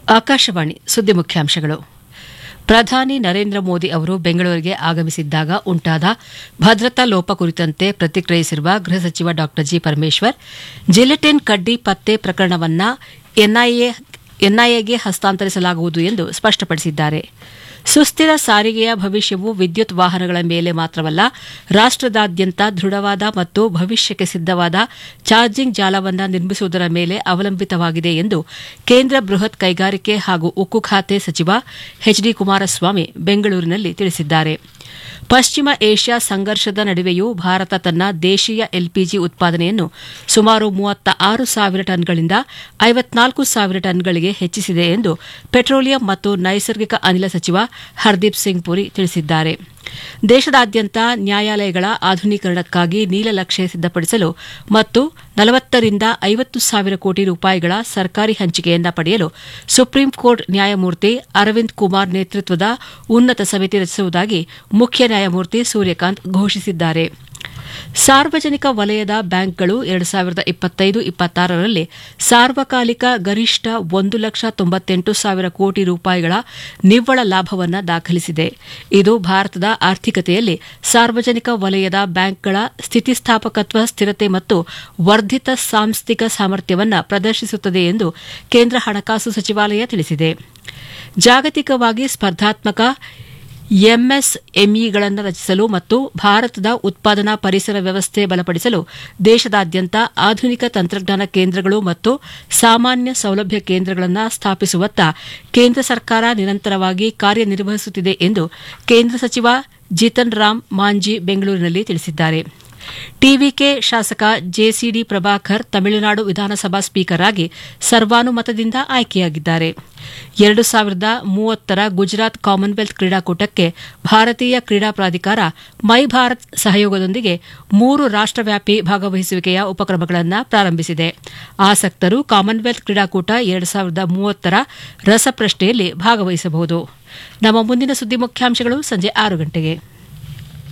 ಆಕಾಶವಾಣಿ ಸುದ್ದಿ ಮುಖ್ಯಾಂಶಗಳು ಪ್ರಧಾನಿ ನರೇಂದ್ರ ಮೋದಿ ಅವರು ಬೆಂಗಳೂರಿಗೆ ಆಗಮಿಸಿದ್ದಾಗ ಉಂಟಾದ ಭದ್ರತಾ ಲೋಪ ಕುರಿತಂತೆ ಪ್ರತಿಕ್ರಿಯಿಸಿರುವ ಗೃಹ ಸಚಿವ ಡಾ ಜಿ ಪರಮೇಶ್ವರ್ ಜಿಲೆಟಿನ್ ಕಡ್ಡಿ ಪತ್ತೆ ಪ್ರಕರಣವನ್ನು ಎನ್ಐಎಗೆ ಹಸ್ತಾಂತರಿಸಲಾಗುವುದು ಎಂದು ಸ್ಪಷ್ಟಪಡಿಸಿದ್ದಾರೆ ಸುಸ್ಥಿರ ಸಾರಿಗೆಯ ಭವಿಷ್ಯವು ವಿದ್ಯುತ್ ವಾಹನಗಳ ಮೇಲೆ ಮಾತ್ರವಲ್ಲ ರಾಷ್ಟದಾದ್ಯಂತ ದೃಢವಾದ ಮತ್ತು ಭವಿಷ್ಯಕ್ಕೆ ಸಿದ್ದವಾದ ಚಾರ್ಜಿಂಗ್ ಜಾಲವನ್ನು ನಿರ್ಮಿಸುವುದರ ಮೇಲೆ ಅವಲಂಬಿತವಾಗಿದೆ ಎಂದು ಕೇಂದ್ರ ಬೃಹತ್ ಕೈಗಾರಿಕೆ ಹಾಗೂ ಉಕ್ಕು ಖಾತೆ ಸಚಿವ ಎಚ್ ಡಿ ಕುಮಾರಸ್ವಾಮಿ ಬೆಂಗಳೂರಿನಲ್ಲಿ ತಿಳಿಸಿದ್ದಾರೆ ಪಶ್ಚಿಮ ಏಷ್ಯಾ ಸಂಘರ್ಷದ ನಡುವೆಯೂ ಭಾರತ ತನ್ನ ದೇಶೀಯ ಎಲ್ಪಿಜಿ ಉತ್ಪಾದನೆಯನ್ನು ಸುಮಾರು ಮೂವತ್ತ ಆರು ಸಾವಿರ ಟನ್ಗಳಿಂದ ಐವತ್ನಾಲ್ಕು ಸಾವಿರ ಟನ್ಗಳಿಗೆ ಹೆಚ್ಚಿಸಿದೆ ಎಂದು ಪೆಟ್ರೋಲಿಯಂ ಮತ್ತು ನೈಸರ್ಗಿಕ ಅನಿಲ ಸಚಿವ ಹರ್ದೀಪ್ ಸಿಂಗ್ ಪುರಿ ತಿಳಿಸಿದ್ದಾರೆ ದೇಶದಾದ್ಯಂತ ನ್ಯಾಯಾಲಯಗಳ ಆಧುನೀಕರಣಕ್ಕಾಗಿ ನೀಲನಕ್ಷೆ ಸಿದ್ದಪಡಿಸಲು ಮತ್ತು ನಲವತ್ತರಿಂದ ಐವತ್ತು ಸಾವಿರ ಕೋಟಿ ರೂಪಾಯಿಗಳ ಸರ್ಕಾರಿ ಹಂಚಿಕೆಯನ್ನ ಪಡೆಯಲು ಸುಪ್ರೀಂ ಕೋರ್ಟ್ ನ್ಯಾಯಮೂರ್ತಿ ಅರವಿಂದ್ ಕುಮಾರ್ ನೇತೃತ್ವದ ಉನ್ನತ ಸಮಿತಿ ರಚಿಸುವುದಾಗಿ ಮುಖ್ಯ ನ್ಯಾಯಮೂರ್ತಿ ಸೂರ್ಯಕಾಂತ್ ಘೋಷಿಸಿದ್ದಾರೆ ಸಾರ್ವಜನಿಕ ವಲಯದ ಬ್ಯಾಂಕ್ಗಳು ಎರಡು ಸಾವಿರದ ಇಪ್ಪತ್ತೈದು ಇಪ್ಪತ್ತಾರರಲ್ಲಿ ಸಾರ್ವಕಾಲಿಕ ಗರಿಷ್ಠ ಒಂದು ಲಕ್ಷ ತೊಂಬತ್ತೆಂಟು ಸಾವಿರ ಕೋಟಿ ರೂಪಾಯಿಗಳ ನಿವ್ವಳ ಲಾಭವನ್ನು ದಾಖಲಿಸಿದೆ ಇದು ಭಾರತದ ಆರ್ಥಿಕತೆಯಲ್ಲಿ ಸಾರ್ವಜನಿಕ ವಲಯದ ಬ್ಯಾಂಕ್ಗಳ ಸ್ಥಿತಿಸ್ಥಾಪಕತ್ವ ಸ್ಥಿರತೆ ಮತ್ತು ವರ್ಧಿತ ಸಾಂಸ್ಥಿಕ ಸಾಮರ್ಥ್ಯವನ್ನು ಪ್ರದರ್ಶಿಸುತ್ತದೆ ಎಂದು ಕೇಂದ್ರ ಹಣಕಾಸು ಸಚಿವಾಲಯ ತಿಳಿಸಿದೆ ಜಾಗತಿಕವಾಗಿ ಸ್ಪರ್ಧಾತ್ಮಕ ಎಂಎಸ್ಎಂಇಗಳನ್ನು ರಚಿಸಲು ಮತ್ತು ಭಾರತದ ಉತ್ಪಾದನಾ ಪರಿಸರ ವ್ಯವಸ್ಥೆ ಬಲಪಡಿಸಲು ದೇಶದಾದ್ಯಂತ ಆಧುನಿಕ ತಂತ್ರಜ್ಞಾನ ಕೇಂದ್ರಗಳು ಮತ್ತು ಸಾಮಾನ್ಯ ಸೌಲಭ್ಯ ಕೇಂದ್ರಗಳನ್ನು ಸ್ಥಾಪಿಸುವತ್ತ ಕೇಂದ್ರ ಸರ್ಕಾರ ನಿರಂತರವಾಗಿ ಕಾರ್ಯನಿರ್ವಹಿಸುತ್ತಿದೆ ಎಂದು ಕೇಂದ್ರ ಸಚಿವ ಜಿತನ್ ರಾಮ್ ಮಾಂಜಿ ಬೆಂಗಳೂರಿನಲ್ಲಿ ತಿಳಿಸಿದ್ದಾರೆ ಟಿವಿಕೆ ಶಾಸಕ ಜೆಸಿಡಿ ಪ್ರಭಾಕರ್ ತಮಿಳುನಾಡು ವಿಧಾನಸಭಾ ಸ್ಪೀಕರ್ ಆಗಿ ಸರ್ವಾನುಮತದಿಂದ ಆಯ್ಕೆಯಾಗಿದ್ದಾರೆ ಎರಡು ಸಾವಿರದ ಮೂವತ್ತರ ಗುಜರಾತ್ ಕಾಮನ್ವೆಲ್ತ್ ಕ್ರೀಡಾಕೂಟಕ್ಕೆ ಭಾರತೀಯ ಕ್ರೀಡಾ ಪ್ರಾಧಿಕಾರ ಮೈ ಭಾರತ್ ಸಹಯೋಗದೊಂದಿಗೆ ಮೂರು ರಾಷ್ಟವ್ಯಾಪಿ ಭಾಗವಹಿಸುವಿಕೆಯ ಉಪಕ್ರಮಗಳನ್ನು ಪ್ರಾರಂಭಿಸಿದೆ ಆಸಕ್ತರು ಕಾಮನ್ವೆಲ್ತ್ ಕ್ರೀಡಾಕೂಟ ಎರಡು ಸಾವಿರದ ಮೂವತ್ತರ ರಸಪ್ರಶ್ನೆಯಲ್ಲಿ ಭಾಗವಹಿಸಬಹುದು ನಮ್ಮ ಮುಂದಿನ ಸುದ್ದಿ ಮುಖ್ಯಾಂಶಗಳು ಸಂಜೆ ಆರು ಗಂಟೆಗೆ